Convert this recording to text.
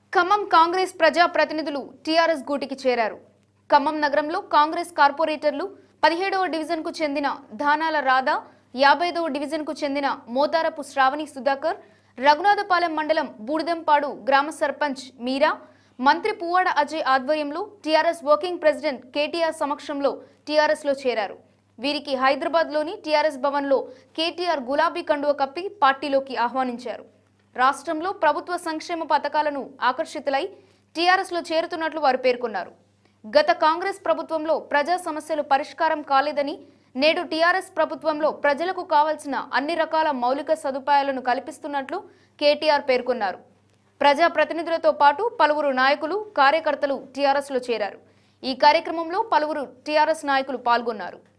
ఖమ్మం కాంగ్రెస్ ప్రజా ప్రతినిధులు టీఆర్ఎస్ గూటికి చేరారు ఖమ్మం నగరంలో కాంగ్రెస్ కార్పొరేటర్లు పదిహేడవ డివిజన్కు చెందిన ధానాల రాధా యాభైదవ డివిజన్కు చెందిన మోతారపు శ్రావణి సుధాకర్ రఘునాథపాలెం మండలం బూడిదంపాడు గ్రామ సర్పంచ్ మీరా మంత్రి పువ్వాడ అజయ్ ఆధ్వర్యంలో టీఆర్ఎస్ వర్కింగ్ ప్రెసిడెంట్ కేటీఆర్ సమక్షంలో టీఆర్ఎస్లో చేరారు వీరికి హైదరాబాద్లోని టీఆర్ఎస్ భవన్లో కేటీఆర్ గులాబీ కండువ కప్పి పార్టీలోకి ఆహ్వానించారు రాష్ట్రంలో ప్రభుత్వ సంక్షేమ పథకాలను ఆకర్షితులై టీఆర్ఎస్లో చేరుతున్నట్లు వారు పేర్కొన్నారు గత కాంగ్రెస్ ప్రభుత్వంలో ప్రజా సమస్యలు పరిష్కారం కాలేదని నేడు టీఆర్ఎస్ ప్రభుత్వంలో ప్రజలకు కావాల్సిన అన్ని రకాల మౌలిక సదుపాయాలను కల్పిస్తున్నట్లు కేటీఆర్ పేర్కొన్నారు ప్రజా ప్రతినిధులతో పాటు పలువురు నాయకులు కార్యకర్తలు టీఆర్ఎస్లో చేరారు ఈ కార్యక్రమంలో పలువురు టీఆర్ఎస్ నాయకులు పాల్గొన్నారు